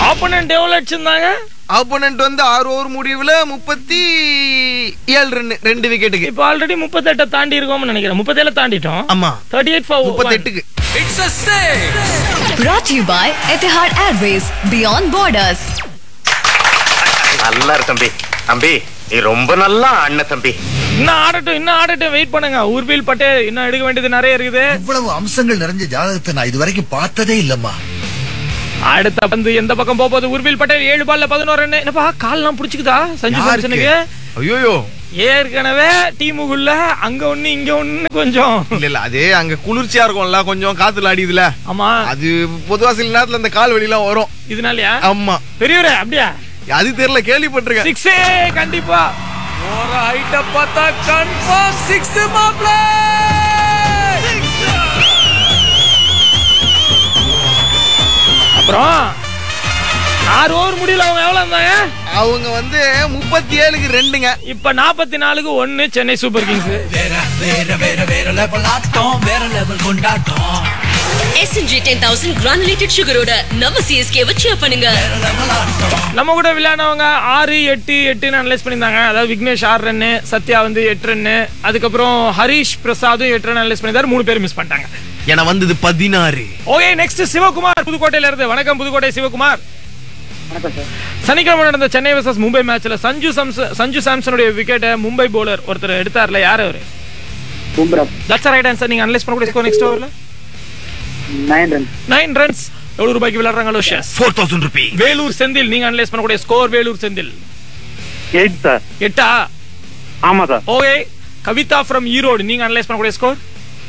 Opponent எவ்வளவு அடிச்சிருந்தாங்க opponent வந்து ஆறு ஓவர் முடிவுல முப்பத்தி ஏழு ரன் ரெண்டு விக்கெட்டுக்கு இப்போ ஆல்ரெடி முப்பத்தெட்டை தாண்டி இருக்கோம்னு நினைக்கிறேன் முப்பத்தேழு தாண்டிட்டோம் ஆமா தேர்ட்டி எயிட் ஃபார் முப்பத்தெட்டுக்கு Brought to you by Etihad Airways Beyond Borders. நல்லா இருக்கு தம்பி தம்பி நீ ரொம்ப நல்லா அண்ணன் தம்பி இன்னும் ஆடட்டும் இன்னும் ஆடட்டும் வெயிட் பண்ணுங்க ஊர்பில் பட்டேல் இன்னும் எடுக்க வேண்டியது நிறைய இருக்குது இவ்வளவு அம்சங்கள் நிறைஞ்ச ஜாதகத்தை நான் இது வரைக்கும் பார்த்ததே இல்லம்மா அடுத்த பந்து எந்த பக்கம் போக போகுது உர்வில் பட்டேல் ஏழு பால்ல பதினோரு ரன் என்னப்பா கால்லாம் புடிச்சுக்குதா சஞ்சு சாம்சனுக்கு ஐயோயோ ஏற்கனவே டீமுக்குள்ள அங்க ஒண்ணு இங்க ஒண்ணு கொஞ்சம் இல்ல இல்ல அது அங்க குளிர்ச்சியா இருக்கும்ல கொஞ்சம் காத்துல அடியுதுல ஆமா அது பொதுவா சில நேரத்துல இந்த கால் வலிலாம் வரும் இதனாலயா ஆமா பெரியவரே அப்படியா அது தெரியல கேள்விப்பட்டிருக்கேன் சிக்ஸே கண்டிப்பா ஒரு ஹைட்ட பார்த்தா கன்ஃபார்ம் சிக்ஸ் மாப்ள அப்புறம் ஆறு ஓவர் முடியல அவங்க எவ்வளவு இருந்தாங்க அவங்க வந்து முப்பத்தி ஏழுக்கு ரெண்டுங்க இப்ப நாற்பத்தி நாலுக்கு ஒன்னு Chennai super kings SNG 10000 granulated sugar-ஓட நம்ம CSK-வை cheer பண்ணுங்க நம்ம கூட விளையாடவங்க ஆறு எட்டு எட்டுன்னு அனலைஸ் பண்ணியிருந்தாங்க அதாவது விக்னேஷ் ஆறு ரன்னு சத்யா வந்து எட்டு ரன்னு அதுக்கப்புறம் ஹரிஷ் பிரசாதும் எட்டு ரன் அனலைஸ் பண்ணியிருந்தாரு மூணு பேர் மிஸ் பண்ணிட்டாங்க என வந்தது பதினாறு ஓகே நெக்ஸ்ட் சிவகுமார் புதுக்கோட்டையில இருந்து வணக்கம் புதுக்கோட்டை சிவகுமார் சனிக்கிழமை நடந்த சென்னை வர்சஸ் மும்பை மேட்ச்ல சஞ்சு சாம்சன் சஞ்சு சாம்சனுடைய விக்கெட்டை மும்பை பவுலர் ஒருத்தர் எடுத்தார்ல யார் அவரு தட்ஸ் ரைட் ஆன்சர் நீங்க அனலைஸ் பண்ணக்கூடிய ஸ்கோர் நெக்ஸ்ட் ஓவர்ல நைன் ரன் நைன் ரன்ஸ் எவ்வளவு ரூபாய்க்கு விளையாடுறாங்க லோஷியஸ் four thousand rupee Vellore Senthil நீங்க அனலைஸ் பண்ணக்கூடிய score Vellore Senthil eight sir எட்டா ஆமா sir okay Kavitha from Erode நீங்க அனலைஸ் பண்ணக்கூடிய ஸ்கோர்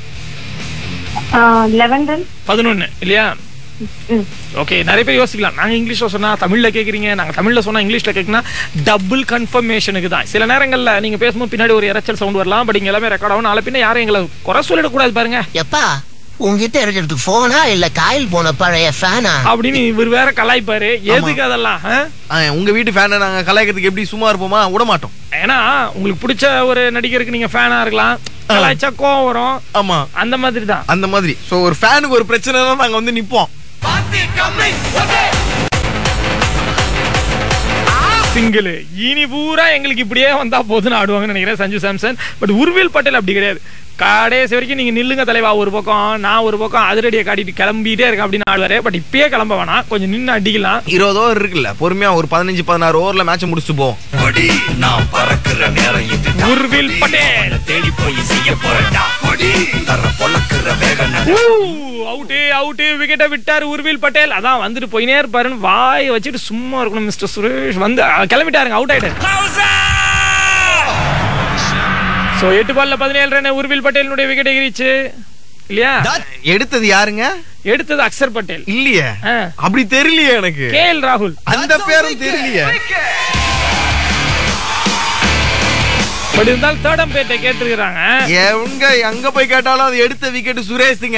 லெவன் ரன் பதினொன்னு இல்லையா ஓகே நிறைய பேர் யோசிக்கலாம் நாங்க இங்கிலீஷ்ல சொன்னா தமிழ்ல கேக்குறீங்க நாங்க தமிழ்ல சொன்னா இங்கிலீஷ்ல கேக்குனா டபுள் கன்ஃபர்மேஷனுக்கு தான் சில நேரங்கள்ல நீங்க பேசும்போது பின்னாடி ஒரு இரைச்சல் சவுண்ட் வரலாம் பட் இங்க எல்லாமே ரெக்கார்ட் ஆகும் நாளை பின்ன யாரும் எங்களை குறை சொல்லிடக்கூடாது பாருங்க எப்பா உங்ககிட்ட இருக்கிறது போனா இல்ல காயில் போன பழைய ஃபேனா அப்படின்னு இவர் வேற கலாய்ப்பாரு எதுக்கு அதெல்லாம் ஆ? உங்க வீட்டு ஃபேனை நாங்க கலாய்க்கிறதுக்கு எப்படி சும்மா இருப்போமா விட மாட்டோம் ஏன்னா உங்களுக்கு பிடிச்ச ஒரு நடிகருக்கு நீங்க ஃபேனா இருக்கலாம் கலாய்ச்சா கோவம் வரும் ஆமா அந்த மாதிரி தான் அந்த மாதிரி சோ ஒரு ஃபேனுக்கு ஒரு பிரச்சனைனா நாங்க வந்து நிப்போம் சிங்கிள் இனி பூரா எங்களுக்கு இப்படியே வந்தா போதுன்னு ஆடுவாங்கன்னு நினைக்கிறேன் சஞ்சு சாம்சன் பட் உர்வில் பட்டேல் அப்படி கிடையாது கடைசி வரைக்கும் நீங்க நில்லுங்க தலைவா ஒரு பக்கம் நான் ஒரு பக்கம் அதிரடியை காட்டிட்டு கிளம்பிட்டே இருக்கேன் அப்படின்னு ஆடுவாரு பட் இப்பயே கிளம்ப வேணாம் கொஞ்சம் நின்று அடிக்கலாம் இருபது ஓவர் இருக்குல்ல பொறுமையா ஒரு பதினஞ்சு பதினாறு ஓவர்ல மேட்ச் முடிச்சு போவோம் நான் பறக்கிற நேரம் இது உர்வில் பட்டேல் தேடி போய் செய்ய போறேன்டா தர பொழக்கிற வேகம் அவுட்டு அவுட்டு விக்கெட்டை விட்டார் உர்வில் பட்டேல் அதான் வந்துட்டு போயினே இருப்பாருன்னு வாயை வச்சுட்டு சும்மா இருக்கணும் மிஸ்டர் சுரேஷ் வந்து அஹ், கிளம்பிட்டாருங்க அவுட் ஆயிட்டாரு சோ எட்டு பால்ல பதினேழு ரன் உர்வில் பட்டேலினுடைய விக்கெட் எகிரிச்சு இல்லையா எடுத்தது யாருங்க எடுத்தது அக்சர் பட்டேல் இல்லையே ஆ. அப்படி தெரியலையே எனக்கு கே எல் ராகுல் அந்த பேரும் தெரியலையே பட் இருந்தாலும் தேர்ட் அம்பேட்டை கேட்டிருக்கிறாங்க எங்க எங்க போய் கேட்டாலும் அது எடுத்த விக்கெட் சுரேஷுங்க